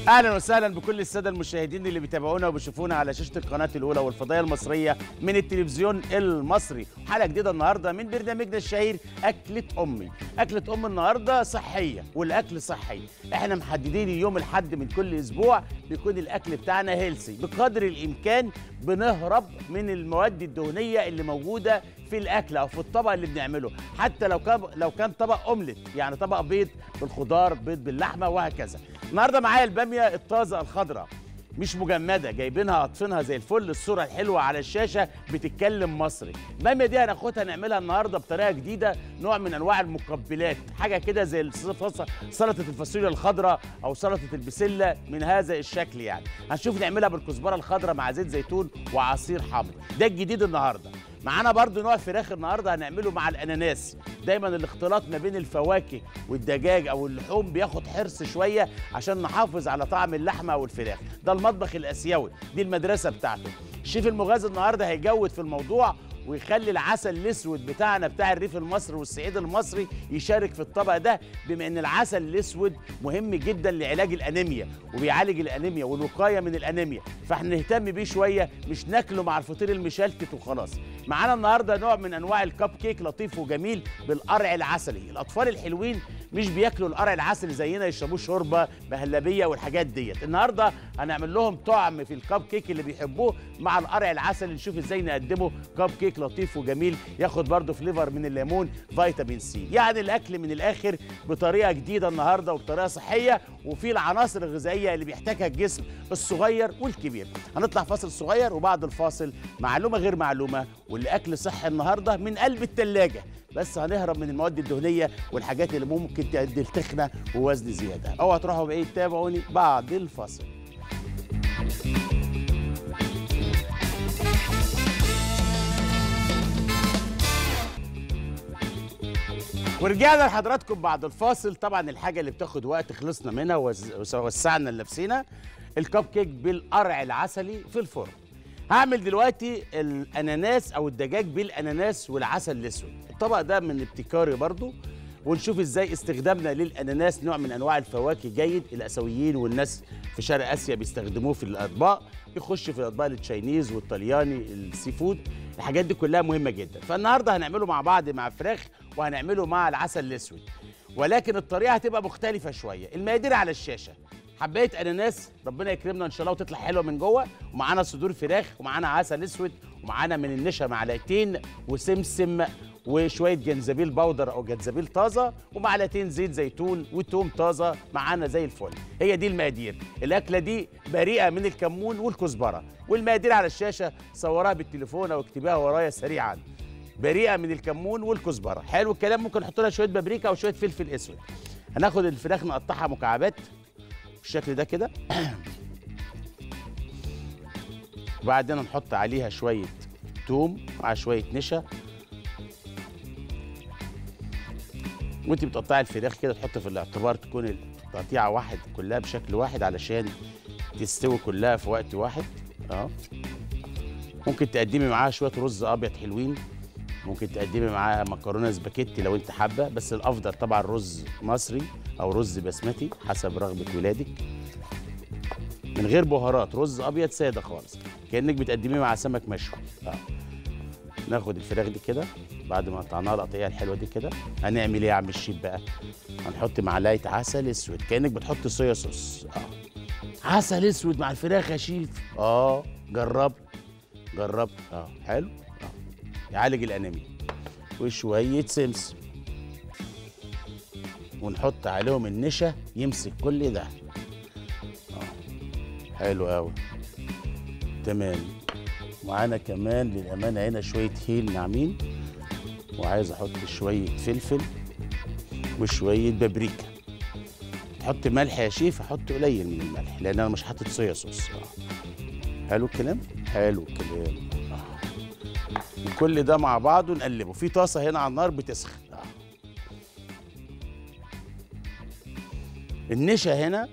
اهلا وسهلا بكل الساده المشاهدين اللي بيتابعونا وبيشوفونا على شاشه القناه الاولى والفضائيه المصريه من التلفزيون المصري حلقه جديده النهارده من برنامجنا الشهير اكله امي اكله ام النهارده صحيه والاكل صحي احنا محددين يوم الحد من كل اسبوع بيكون الاكل بتاعنا هيلسي بقدر الامكان بنهرب من المواد الدهنيه اللي موجوده في الاكل او في الطبق اللي بنعمله حتى لو كان لو كان طبق اومليت يعني طبق بيض بالخضار بيض باللحمه وهكذا النهارده معايا الباميه الطازه الخضراء مش مجمده جايبينها قاطفينها زي الفل الصوره الحلوه على الشاشه بتتكلم مصري الباميه دي هناخدها نعملها النهارده بطريقه جديده نوع من انواع المقبلات حاجه كده زي الص- سلطه الفاصوليا الخضراء او سلطه البسله من هذا الشكل يعني هنشوف نعملها بالكزبره الخضراء مع زيت زيتون وعصير حامض ده الجديد النهارده معانا برضو نوع فراخ النهارده هنعمله مع الاناناس دايما الاختلاط ما بين الفواكه والدجاج او اللحوم بياخد حرص شويه عشان نحافظ على طعم اللحمه او الفراخ ده المطبخ الاسيوي دي المدرسه بتاعته الشيف المغازي النهارده هيجود في الموضوع ويخلي العسل الاسود بتاعنا بتاع الريف المصري والصعيد المصري يشارك في الطبق ده بما ان العسل الاسود مهم جدا لعلاج الانيميا وبيعالج الانيميا والوقايه من الانيميا فاحنا نهتم بيه شويه مش ناكله مع الفطير المشلتت وخلاص معانا النهارده نوع من انواع الكب كيك لطيف وجميل بالقرع العسلي الاطفال الحلوين مش بياكلوا القرع العسلي زينا يشربوه شوربه مهلبيه والحاجات ديت النهارده هنعمل لهم طعم في الكب كيك اللي بيحبوه مع القرع العسلي نشوف ازاي نقدمه كب كيك لطيف وجميل ياخد برده فليفر من الليمون فيتامين سي يعني الاكل من الاخر بطريقه جديده النهارده وبطريقه صحيه وفي العناصر الغذائيه اللي بيحتاجها الجسم الصغير والكبير هنطلع فاصل صغير وبعد الفاصل معلومه غير معلومه واللي اكل صحي النهارده من قلب الثلاجه بس هنهرب من المواد الدهنيه والحاجات اللي ممكن تؤدي لتخنه ووزن زياده اوعوا تروحوا بعيد تابعوني بعد الفاصل ورجعنا لحضراتكم بعد الفاصل طبعا الحاجه اللي بتاخد وقت خلصنا منها وز- وسعنا لنفسنا الكب كيك بالقرع العسلي في الفرن هعمل دلوقتي الاناناس او الدجاج بالاناناس والعسل الاسود الطبق ده من ابتكاري برضو ونشوف ازاي استخدامنا للاناناس نوع من انواع الفواكه جيد الاسيويين والناس في شرق اسيا بيستخدموه في الاطباق يخش في الاطباق التشاينيز والطلياني السي فود الحاجات دي كلها مهمه جدا فالنهارده هنعمله مع بعض مع فراخ وهنعمله مع العسل الاسود ولكن الطريقه هتبقى مختلفه شويه المقادير على الشاشه حبايه اناناس ربنا يكرمنا ان شاء الله وتطلع حلوه من جوه ومعانا صدور فراخ ومعانا عسل اسود ومعانا من النشا معلقتين وسمسم وشويه جنزبيل بودر او جنزبيل طازه ومعلقتين زيت زيتون وتوم طازه معانا زي الفل هي دي المقادير الاكله دي بريئه من الكمون والكزبره والمقادير على الشاشه صورها بالتليفون او اكتبيها ورايا سريعا بريئه من الكمون والكزبره حلو الكلام ممكن نحط لها شويه بابريكا وشويه فلفل اسود هناخد الفراخ نقطعها مكعبات بالشكل ده كده وبعدين نحط عليها شويه توم مع شويه نشا وانت بتقطعي الفراخ كده تحط في الاعتبار تكون التقطيعه واحد كلها بشكل واحد علشان تستوي كلها في وقت واحد اه ممكن تقدمي معاها شويه رز ابيض حلوين ممكن تقدمي معاها مكرونه سباكيتي لو انت حابه بس الافضل طبعا رز مصري او رز بسمتي حسب رغبه ولادك من غير بهارات رز ابيض ساده خالص كانك بتقدميه مع سمك مشوي اه ناخد الفراخ دي كده بعد ما قطعناها القطعيه الحلوه دي كده هنعمل ايه يا عم الشيف بقى هنحط معلقه عسل اسود كانك بتحط صويا صوص اه عسل اسود مع الفراخ يا شيف اه جرب جرب اه حلو اه يعالج الانيميا وشويه سمسم ونحط عليهم النشا يمسك كل ده اه حلو قوي تمام معانا كمان للامانه هنا شويه هيل ناعمين وعايز احط شويه فلفل وشويه بابريكا تحط ملح يا شيف احط قليل من الملح لان انا مش حاطط صويا صوص آه. حلو الكلام حلو الكلام آه. وكل ده مع بعضه نقلبه في طاسه هنا على النار بتسخن آه. النشا هنا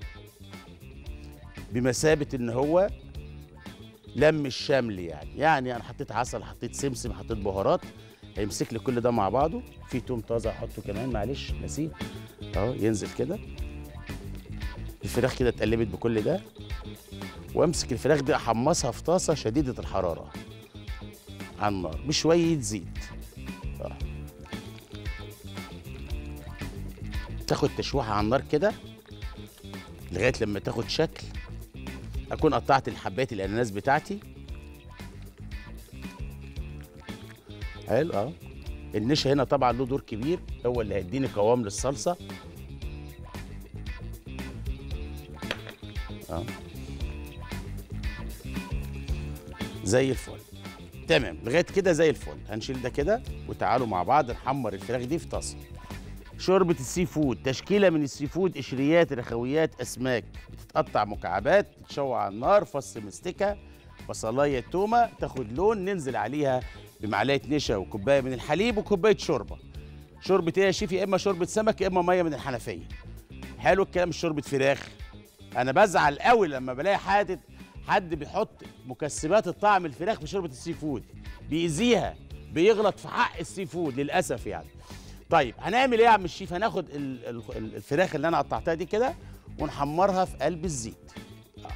بمثابه ان هو لم الشمل يعني يعني انا حطيت عسل حطيت سمسم حطيت بهارات هيمسك لي كل ده مع بعضه في توم طازه احطه كمان معلش نسيه اهو ينزل كده الفراخ كده اتقلبت بكل ده وامسك الفراخ دي احمصها في طاسه شديده الحراره على النار بشويه زيت آه. تاخد تشويحه على النار كده لغايه لما تاخد شكل اكون قطعت الحبات الاناناس بتاعتي حلو اه النشا هنا طبعا له دور كبير هو اللي هيديني قوام للصلصه اه زي الفل تمام لغايه كده زي الفل هنشيل ده كده وتعالوا مع بعض نحمر الفراخ دي في طاسه شوربه السي فود تشكيله من السي فود قشريات رخويات اسماك بتتقطع مكعبات تتشوى على النار فص مستكه بصلايه تومه تاخد لون ننزل عليها بمعلقه نشا وكوبايه من الحليب وكوبايه شوربه شوربه ايه يا شيف يا اما شوربه سمك يا اما ميه من الحنفيه حلو الكلام مش شوربه فراخ انا بزعل قوي لما بلاقي حد حد بيحط مكسبات الطعم الفراخ في شوربه السي فود بيأذيها بيغلط في حق السي فود للاسف يعني طيب هنعمل ايه يا عم الشيف هناخد ال- ال- الفراخ اللي انا قطعتها دي كده ونحمرها في قلب الزيت آه.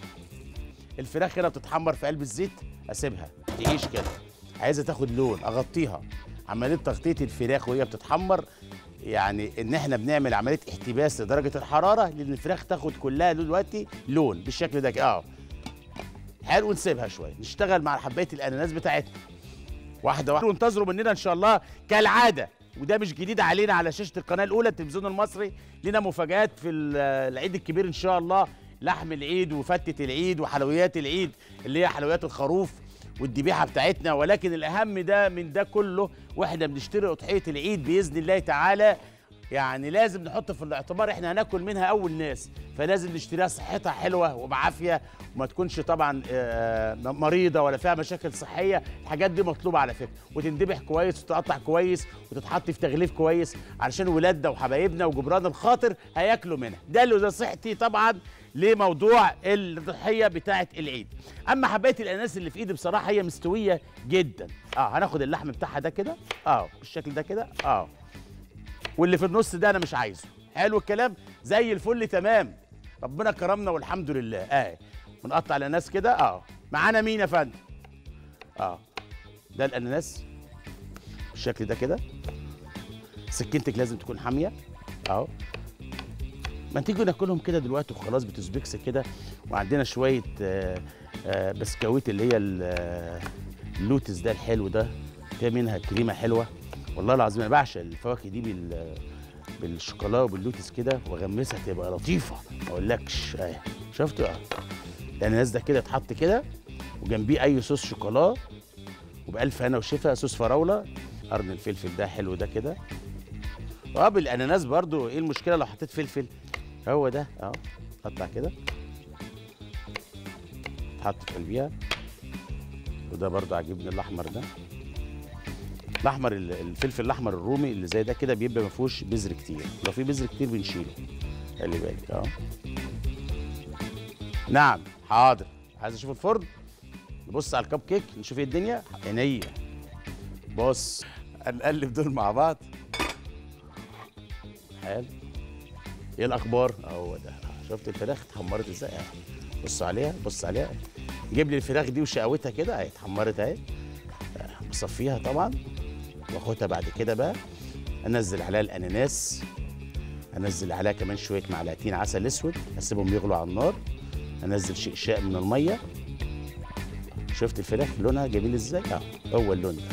الفراخ هنا بتتحمر في قلب الزيت اسيبها تعيش كده عايزه تاخد لون اغطيها عمليه تغطيه الفراخ وهي بتتحمر يعني ان احنا بنعمل عمليه احتباس لدرجه الحراره لان الفراخ تاخد كلها دلوقتي لون بالشكل ده كده. اه حلو نسيبها شويه نشتغل مع حبايه الاناناس بتاعتنا واحده واحده وانتظروا مننا ان شاء الله كالعاده وده مش جديد علينا على شاشه القناه الاولى التلفزيون المصري لنا مفاجات في ال- العيد الكبير ان شاء الله لحم العيد وفتة العيد وحلويات العيد اللي هي حلويات الخروف والذبيحه بتاعتنا ولكن الاهم ده من ده كله واحنا بنشتري اضحيه العيد باذن الله تعالى يعني لازم نحط في الاعتبار احنا هناكل منها اول ناس فلازم نشتريها صحتها حلوه وبعافيه وما تكونش طبعا آه، مريضه ولا فيها مشاكل صحيه الحاجات دي مطلوبه على فكره وتندبح كويس وتقطع كويس وتتحط في تغليف كويس علشان ولادنا وحبايبنا وجبران الخاطر هياكلوا منها ده اللي ده صحتي طبعا لموضوع الضحيه بتاعه العيد اما حبايه الاناناس اللي في ايدي بصراحه هي مستويه جدا اه هناخد اللحم بتاعها ده كده اه بالشكل ده كده اه واللي في النص ده انا مش عايزه حلو الكلام زي الفل تمام ربنا كرمنا والحمد لله اه بنقطع الاناناس كده اه معانا مين يا فندم اه ده الاناناس بالشكل ده كده سكينتك لازم تكون حاميه اهو ما تيجوا ناكلهم كده دلوقتي وخلاص بتسبكس كده وعندنا شويه آه آه بسكويت اللي هي ال- آه، اللوتس ده الحلو ده فيها منها كريمه حلوه والله العظيم انا بعشق الفواكه دي بال بالشوكولا وباللوتس كده واغمسها تبقى لطيفه ما اقولكش اه شفتوا اه الاناناس ده كده اتحط كده وجنبيه اي صوص شوكولا وبألف هنا وشفا صوص فراوله قرن الفلفل ده حلو ده كده اه بالاناناس برضو ايه المشكله لو حطيت فلفل هو ده اه قطع كده حط في قلبيها وده برضو عاجبني الاحمر ده الاحمر ال- الفلفل الاحمر الرومي اللي زي ده كده بيبقى ما فيهوش بذر كتير لو في بذر كتير بنشيله خلي بالك اه نعم حاضر عايز اشوف الفرن نبص على الكب كيك نشوف ايه الدنيا عينيا بص هنقلب دول مع بعض حلو ايه الاخبار اهو ده شفت الفراخ اتحمرت ازاي اهي. بص عليها بص عليها جيب لي الفراخ دي وشقوتها كده اهي اتحمرت اهي آه، بصفيها طبعا واخدها بعد كده بقى انزل عليها الاناناس انزل عليها كمان شويه معلقتين عسل اسود اسيبهم يغلوا على النار انزل شقشاق من الميه شفت الفراخ لونها جميل ازاي اه هو اللون ده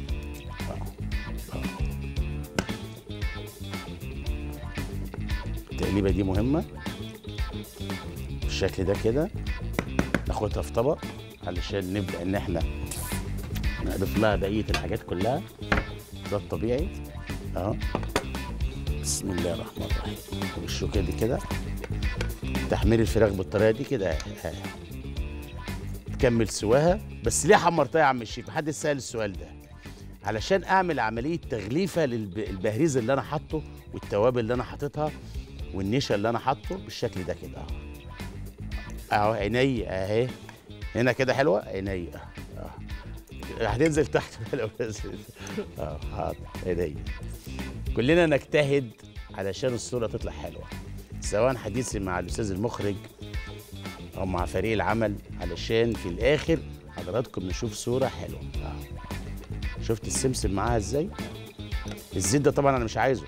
التقليبه دي مهمه بالشكل ده كده ناخدها في طبق علشان نبدا ان احنا نضيف لها بقيه الحاجات كلها ده الطبيعي اهو بسم الله الرحمن الرحيم والشوكه دي كده تحمير الفراخ بالطريقه دي كده آه. تكمل سواها بس ليه حمرتها يا عم الشيف محدش سال السؤال ده علشان اعمل عمليه تغليفه للبهريز اللي انا حاطه والتوابل اللي انا حاططها والنشا اللي انا حاطه بالشكل ده كده اهو اهو عيني اهي هنا كده حلوه عيني اه هتنزل تحت بقى لو نزلت اه حاضر عيني كلنا نجتهد علشان الصوره تطلع حلوه سواء حديثي مع الاستاذ المخرج او مع فريق العمل علشان في الاخر حضراتكم نشوف صوره حلوه آه. شفت السمسم معاها ازاي الزيت ده طبعا انا مش عايزه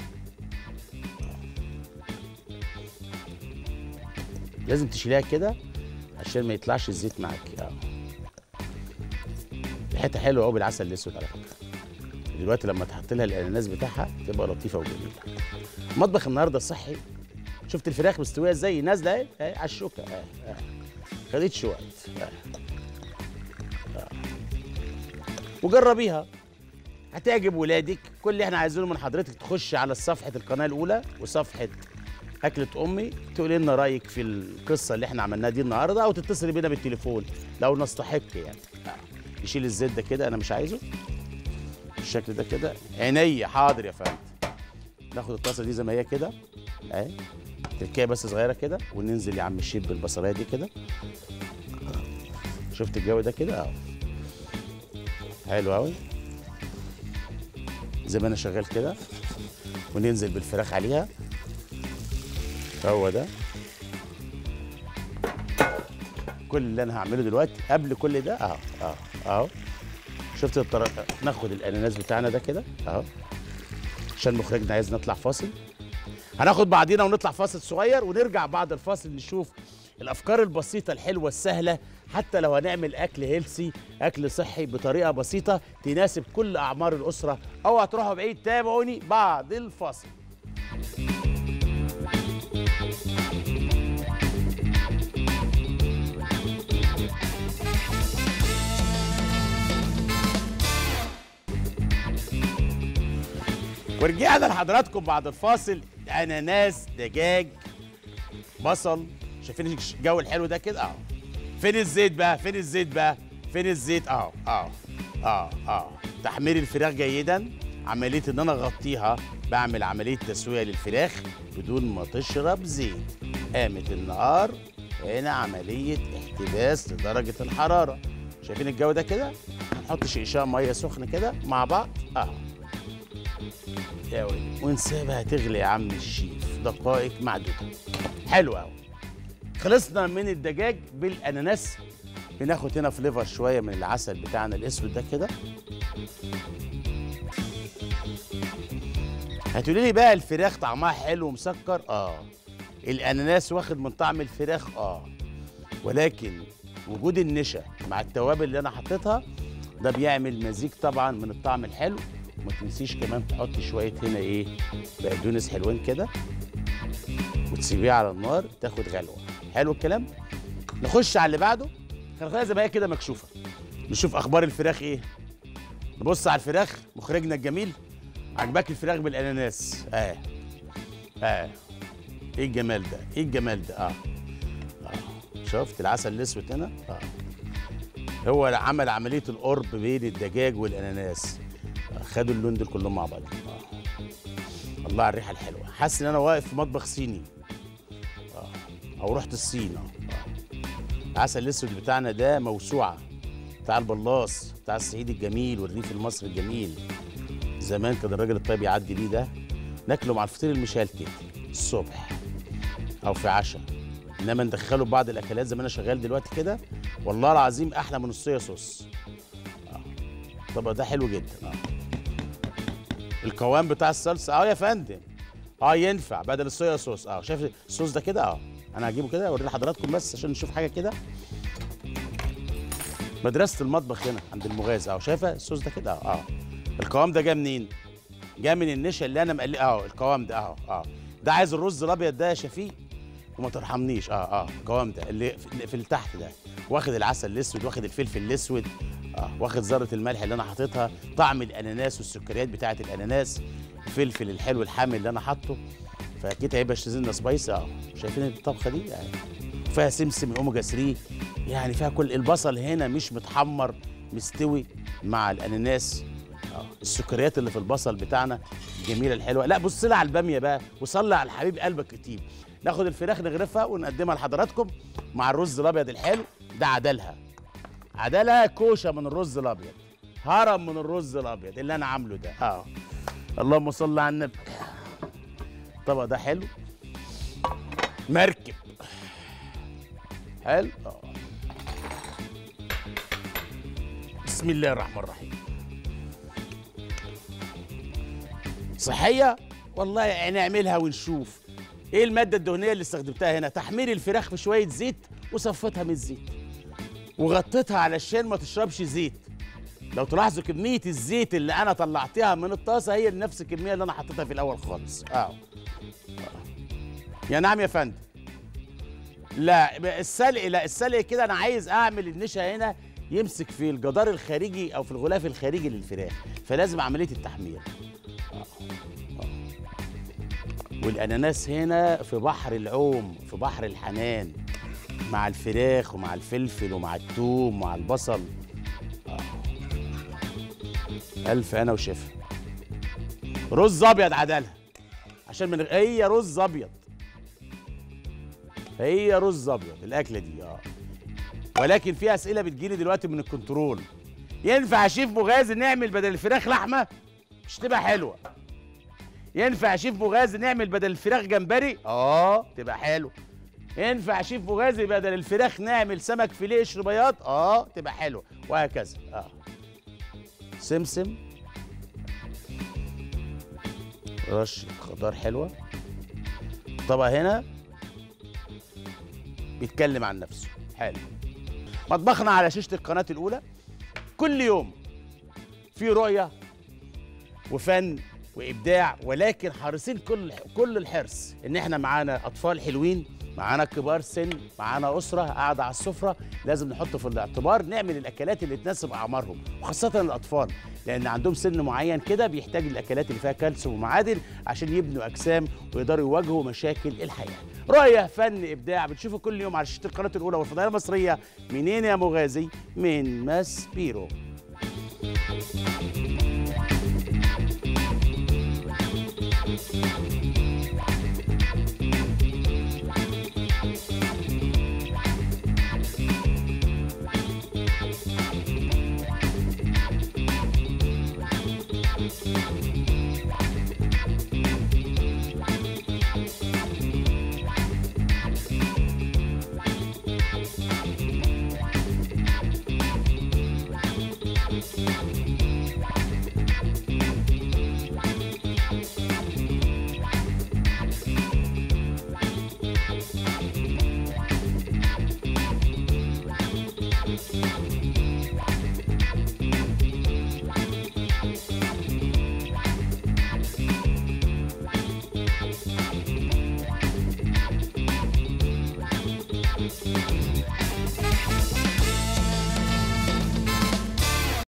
لازم تشيليها كده عشان ما يطلعش الزيت معاكي اه ريحتها حلوه قوي بالعسل الاسود على فكره دلوقتي لما تحط لها الاناناس بتاعها تبقى لطيفه وجميله مطبخ النهارده صحي شفت الفراخ مستويه ازاي نازله اهي اهي على الشوكه اه اه خدتش وقت اه اه وجربيها هتعجب ولادك كل اللي احنا عايزينه من حضرتك تخش على صفحه القناه الاولى وصفحه أكلة أمي تقولي لنا رأيك في القصة اللي احنا عملناها دي النهاردة أو تتصلي بينا بالتليفون لو نستحق يعني آه. نشيل الزيت ده كده أنا مش عايزه بالشكل ده كده عينيا حاضر يا فندم ناخد الطاسة دي زي ما هي كده أهي تركية بس صغيرة كده وننزل يا عم الشيب بالبصلاية دي كده شفت الجو ده كده أهو حلو أوي زي ما أنا شغال كده وننزل بالفراخ عليها هو ده كل اللي انا هعمله دلوقتي قبل كل ده اهو اهو اهو شفت الطريقه ناخد الاناناس بتاعنا ده كده اهو عشان مخرجنا عايز نطلع فاصل هناخد بعضينا ونطلع فاصل صغير ونرجع بعد الفاصل نشوف الافكار البسيطه الحلوه السهله حتى لو هنعمل اكل هيلسي اكل صحي بطريقه بسيطه تناسب كل اعمار الاسره او هتروحوا بعيد تابعوني بعد الفاصل ورجعنا لحضراتكم بعد الفاصل اناناس دجاج بصل شايفين الجو الحلو ده كده اهو فين الزيت بقى فين الزيت بقى فين الزيت اهو اهو اه اه تحمير الفراخ جيدا عمليه ان انا اغطيها بعمل عمليه تسويه للفراخ بدون ما تشرب زيت قامت النهار هنا عمليه احتباس لدرجه الحراره شايفين الجو ده كده نحط شقشاق ميه سخنه كده مع بعض اهو يا ولد ونسيبها تغلي يا عم الشيف دقائق معدوده حلو قوي خلصنا من الدجاج بالاناناس بناخد هنا فليفر شويه من العسل بتاعنا الاسود ده كده هتقولي لي بقى الفراخ طعمها حلو ومسكر اه الاناناس واخد من طعم الفراخ اه ولكن وجود النشا مع التوابل اللي انا حطيتها ده بيعمل مزيج طبعا من الطعم الحلو وما تنسيش كمان تحطي شويه هنا ايه بقدونس حلوين كده وتسيبيه على النار تاخد غلوه حلو الكلام نخش على اللي بعده خليها زي ما هي كده مكشوفه نشوف اخبار الفراخ ايه نبص على الفراخ مخرجنا الجميل عجباك الفراخ بالاناناس اه اه ايه الجمال ده ايه الجمال ده اه, آه. شفت العسل الاسود هنا اه هو عمل عمليه القرب بين الدجاج والاناناس آه. خدوا اللون دول كلهم مع بعض آه. الله على الريحه الحلوه حاسس ان انا واقف في مطبخ صيني آه. او رحت الصين آه. آه. العسل الاسود بتاعنا ده موسوعه بتاع البلاص بتاع الصعيد الجميل والريف المصري الجميل زمان كان الراجل الطيب يعدي بيه ده ناكله مع الفطير المشلتت الصبح او في عشاء انما ندخله بعض الاكلات زي ما انا شغال دلوقتي كده والله العظيم احلى من الصويا صوص آه. طب ده حلو جدا اه القوام بتاع الصلصه اه يا فندم اه ينفع بدل الصويا صوص اه شايف الصوص ده كده اه انا هجيبه كده اوري لحضراتكم بس عشان نشوف حاجه كده مدرسه المطبخ هنا عند المغاز اه شايفه الصوص ده كده اه اه القوام ده جاي منين جاي من النشا اللي انا مقلي اه القوام ده اه اه ده عايز الرز الابيض ده يا شفيق وما ترحمنيش اه اه القوام ده اللي في, في اللي تحت ده واخد العسل الاسود واخد الفلفل الاسود اه واخد ذره الملح اللي انا حاططها طعم الاناناس والسكريات بتاعه الاناناس الفلفل الحلو الحامي اللي انا حاطه فاكيد هيبقى شتزلنا سبايسي اه شايفين الطبخه دي يعني فيها سمسم اوميجا 3 يعني فيها كل البصل هنا مش متحمر مستوي مع الاناناس اه السكريات اللي في البصل بتاعنا الجميله الحلوه لا بص لها على الباميه بقى وصلي على الحبيب قلبك كتير ناخد الفراخ نغرفها ونقدمها لحضراتكم مع الرز الابيض الحلو ده عدلها عدلها كوشه من الرز الابيض هرم من الرز الابيض اللي انا عامله ده اه اللهم صل على النبي الطبق ده حلو مركب حلو آه. بسم الله الرحمن الرحيم صحية والله نعملها ونشوف ايه المادة الدهنية اللي استخدمتها هنا تحمير الفراخ في شوية زيت وصفتها من الزيت وغطيتها علشان ما تشربش زيت لو تلاحظوا كمية الزيت اللي أنا طلعتها من الطاسة هي نفس الكمية اللي أنا حطيتها في الأول خالص أهو آه. يا نعم يا فندم لا السلق لا السلق كده أنا عايز أعمل النشا هنا يمسك في الجدار الخارجي أو في الغلاف الخارجي للفراخ فلازم عملية التحمير آه. آه. والأناناس هنا في بحر العوم في بحر الحنان مع الفراخ ومع الفلفل ومع الثوم ومع البصل ألف أنا وشفا رز أبيض عدالها عشان من هي رز أبيض هي رز أبيض الأكلة دي اه ولكن في أسئلة بتجيلي دلوقتي من الكنترول ينفع يا شيف مغازي نعمل بدل الفراخ لحمة مش تبقى حلوة ينفع يا شيف مغازي نعمل بدل الفراخ جمبري اه تبقى حلوة ينفع يا شيف مغازي بدل الفراخ نعمل سمك فيليه قشر بياض اه تبقى حلوة وهكذا اه سمسم رشة خضار حلوة طبق هنا بيتكلم عن نفسه حلو مطبخنا على شاشة القناة الأولى كل يوم في رؤية وفن وإبداع ولكن حريصين كل كل الحرص إن إحنا معانا أطفال حلوين معانا كبار سن معانا أسرة قاعدة على السفرة لازم نحط في الاعتبار نعمل الأكلات اللي تناسب أعمارهم وخاصة الأطفال لأن عندهم سن معين كده بيحتاج الأكلات اللي فيها كالسيوم ومعادن عشان يبنوا أجسام ويقدروا يواجهوا مشاكل الحياة رؤية فن إبداع بتشوفوا كل يوم على شاشة القناة الأولى والفضائية المصرية منين يا مغازي من ماسبيرو